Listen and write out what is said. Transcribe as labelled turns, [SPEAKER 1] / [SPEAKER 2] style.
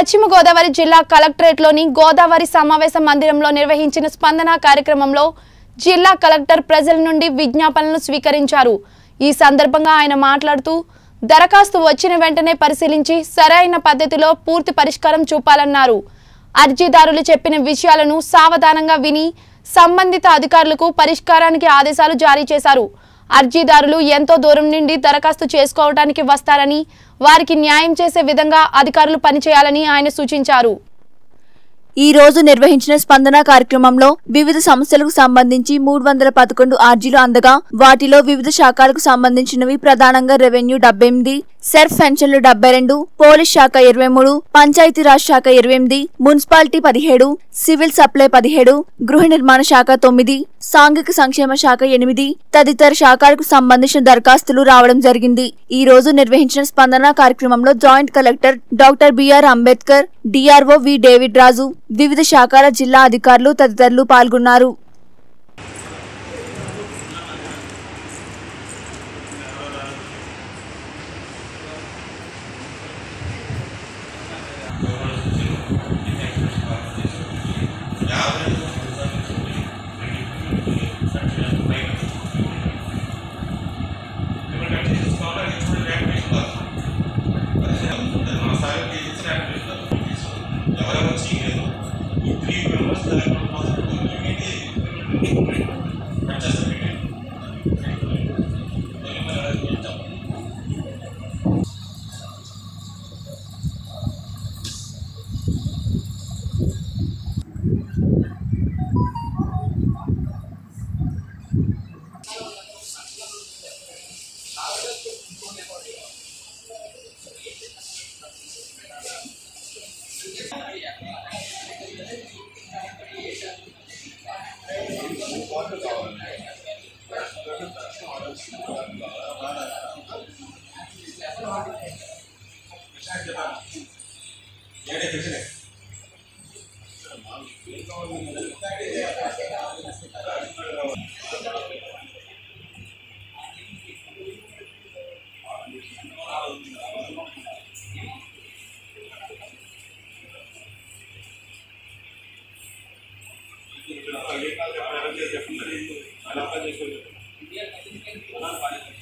[SPEAKER 1] పశ్చిమ గోదావరి జిల్లా కలెక్టరేట్లోని గోదావరి సమావేశ మందిరంలో నిర్వహించిన స్పందన కార్యక్రమంలో జిల్లా కలెక్టర్ ప్రజల నుండి విజ్ఞాపనలు స్వీకరించారు ఈ సందర్భంగా ఆయన మాట్లాడుతూ దరఖాస్తు వచ్చిన వెంటనే పరిశీలించి సరైన పద్ధతిలో పూర్తి పరిష్కారం చూపాలన్నారు అర్జీదారులు చెప్పిన విషయాలను సావధానంగా విని సంబంధిత అధికారులకు పరిష్కారానికి ఆదేశాలు జారీ చేశారు అర్జీదారులు ఎంతో దూరం నుండి దరఖాస్తు చేసుకోవడానికి వస్తారని వారికి న్యాయం చేసే విధంగా అధికారులు పనిచేయాలని ఆయన సూచించారు
[SPEAKER 2] ఈ రోజు నిర్వహించిన స్పందన కార్యక్రమంలో వివిధ సమస్యలకు సంబంధించి మూడు వందల పదకొండు ఆర్జీలు అందగా వాటిలో వివిధ శాఖలకు సంబంధించినవి ప్రధానంగా రెవెన్యూ డెబ్బై ఎనిమిది సెర్ఫ్ పెన్షన్లు డెబ్బై రెండు పోలీస్ శాఖ ఇరవై మూడు పంచాయతీరాజ్ శాఖ ఇరవై ఎనిమిది మున్సిపాలిటీ పదిహేడు సివిల్ సప్లై పదిహేడు గృహ నిర్మాణ శాఖ తొమ్మిది సాంఘిక సంక్షేమ శాఖ ఎనిమిది తదితర శాఖలకు సంబంధించిన దరఖాస్తులు రావడం జరిగింది ఈ రోజు నిర్వహించిన స్పందన కార్యక్రమంలో joint collector doctor BR Ambedkar DRO V David Raju వివిధ శాఖల జిల్లా అధికారులు తదితరులు పాల్గొన్నారు
[SPEAKER 3] ఎవరెవరు చేయలేదు ఈ త్రీ మెంబర్స్ దాంట్లో మాత్రం ఏడే తెలిసినే చెప్పండి అలా చేసి